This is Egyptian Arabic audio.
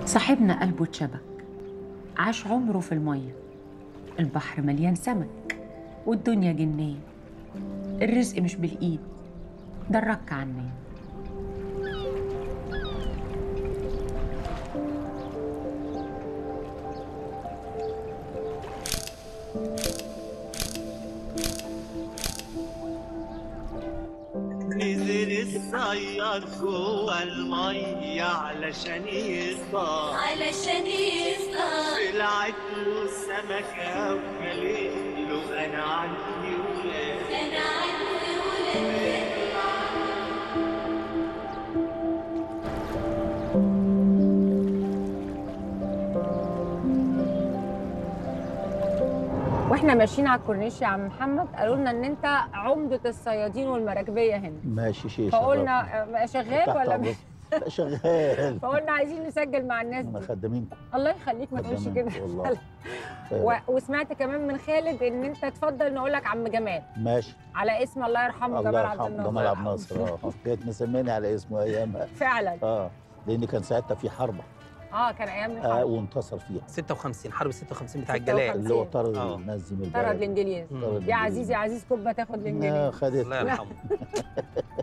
صاحبنا قلبه اتشبك عاش عمره في المية البحر مليان سمك والدنيا جنية الرزق مش بالإيد ده الرك عني نزل الصياد جوه المية علشان يصطاد علشان يصطاد طلعت له السمكة وقالت له أنا عندي ولاد انا عندي ولاد واحنا ماشيين على الكورنيش يا عم محمد قالوا لنا ان انت عمده الصيادين والمراكبيه هنا ماشي شيء فقلنا آه، شغال ولا مش لا شغال فقلنا عايزين نسجل مع الناس انا دي خدامينكم الله يخليك ما تقولش خدامين كده والله و... وسمعت كمان من خالد ان انت تفضل نقول لك عم جمال ماشي على اسم الله يرحمه الله جمال عبد يرحمه الناصر جمال عبد الناصر اه كانت مسميني على اسمه ايامها فعلا اه لان كان ساعتها في حرب اه كان ايام آه الحرب وانتصر فيها 56 حرب 56 بتاع 56. الجلاء اللي هو طرد آه. الناس دي من طرد البلد الانجليز مم. طرد يا الإنجليز. عزيزي يا عزيز كوبا تاخد آه، الانجليز خدت الله يرحمه